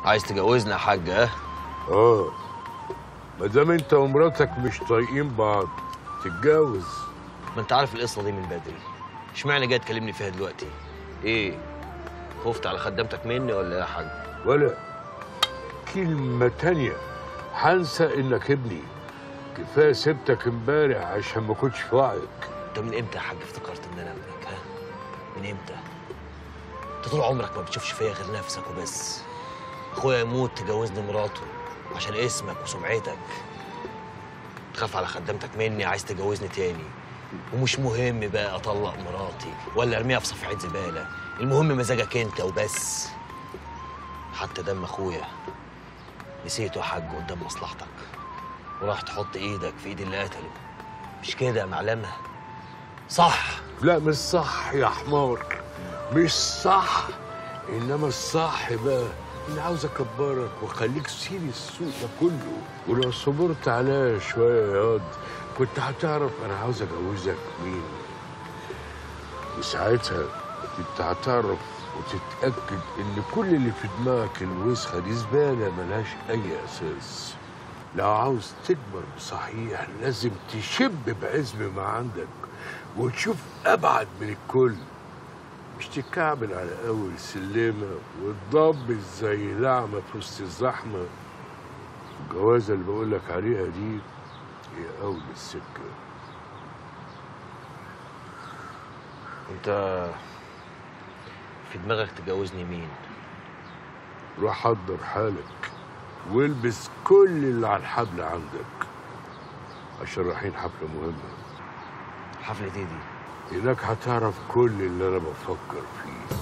عايز تجوزنا يا حاج ها اه ما دام انت ومراتك مش طايقين بعض تتجوز ما انت عارف القصه دي من بدري اشمعنى جاي تكلمني فيها دلوقتي ايه خفت على خدامتك مني ولا ايه يا حاج ولا كلمة تانية هنسى انك ابني كفاية سبتك امبارح عشان ما كنتش في وعيك انت من امتى يا حاج افتكرت ان انا ابنك ها من امتى انت طول عمرك ما بتشوفش فيا غير نفسك وبس اخويا يموت تجوزني مراته عشان اسمك وسمعتك تخاف على خدامتك مني عايز تجوزني تاني ومش مهم بقى اطلق مراتي ولا ارميها في صفحه زباله المهم مزاجك انت وبس حتى دم اخويا نسيته يا حاج قدام مصلحتك وراح تحط ايدك في ايد اللي قتله مش كده يا معلمه صح لا مش صح يا حمار مش صح انما الصح بقى انا عاوز اكبرك واخليك سير السوق ده كله ولو صبرت عليا شويه يا واد كنت هتعرف انا عاوز اجوزك مين وساعتها كنت هتعرف وتتاكد ان كل اللي في دماغك الوسخه دي زباله ملهاش اي اساس لو عاوز تكبر بصحيح لازم تشب بعزم ما عندك وتشوف ابعد من الكل مش تكعبل على اول سلمه وتضبط زي لعمه في وسط الزحمه الجوازه اللي بقول لك عليها دي هي اول السكه انت في دماغك تجوزني مين روح حضر حالك والبس كل اللي على الحبل عندك عشان رايحين حفله مهمه حفله ايه دي هناك هتعرف كل اللي انا بفكر فيه